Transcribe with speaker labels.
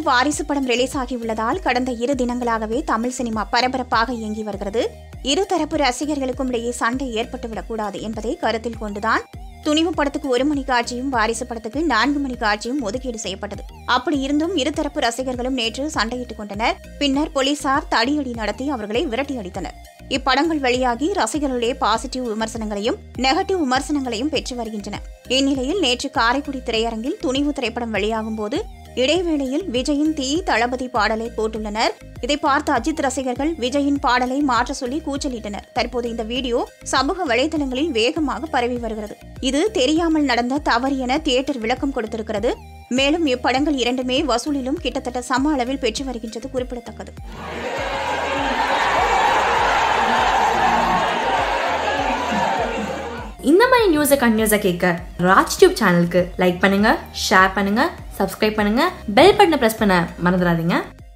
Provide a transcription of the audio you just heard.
Speaker 1: வாரிசு படம் ரிலீஸ் ஆகியுள்ளதால் கடந்த இரு தினங்களாகவே தமிழ் சினிமா பரபரப்பாக இயங்கி வருகிறது இருதரப்பு ரசிகர்களுக்கும் இடையே சண்டை ஏற்பட்டுவிடக்கூடாது என்பதை கருத்தில் கொண்டுதான் துணிவு படத்துக்கு ஒரு மணி காட்சியும் வாரிசு படத்துக்கு நான்கு மணி காட்சியும் ஒதுக்கீடு செய்யப்பட்டது அப்படி இருந்தும் இருதரப்பு ரசிகர்களும் நேற்று சண்டையிட்டுக் கொண்டனர் பின்னர் போலீசார் தடியடி நடத்தி அவர்களை விரட்டி அடித்தனர் இப்படங்கள் வெளியாகி ரசிகர்களிடையே பாசிட்டிவ் விமர்சனங்களையும் நெகட்டிவ் விமர்சனங்களையும் பெற்று வருகின்றன இந்நிலையில் நேற்று காரைக்குடி திரையரங்கில் துணிவு திரைப்படம் வெளியாகும் போது இடைவேளையில் விஜயின் தீ தளபதி பாடலை போட்டுள்ளனர் இதை பார்த்த அஜித் ரசிகர்கள் விஜயின் பாடலை மாற்ற சொல்லி கூச்சலிட்டனர் தற்போது இந்த வீடியோ சமூக வலைதளங்களில் வேகமாக பரவி வருகிறது இது தெரியாமல் நடந்த தவறு என தியேட்டர் விளக்கம் கொடுத்திருக்கிறது மேலும் இப்படங்கள் இரண்டுமே வசூலிலும் கிட்டத்தட்ட சம அளவில் பெற்று வருகின்றது குறிப்பிடத்தக்கது
Speaker 2: இந்த மாதிரி நியூஸை கண்டினியூஸாக கேட்க ராஜ் டியூப் சேனலுக்கு லைக் பண்ணுங்க ஷேர் பண்ணுங்க சப்ஸ்கிரைப் பண்ணுங்க பெல் பட்டனை ப்ரெஸ் பண்ண மறந்துடாதீங்க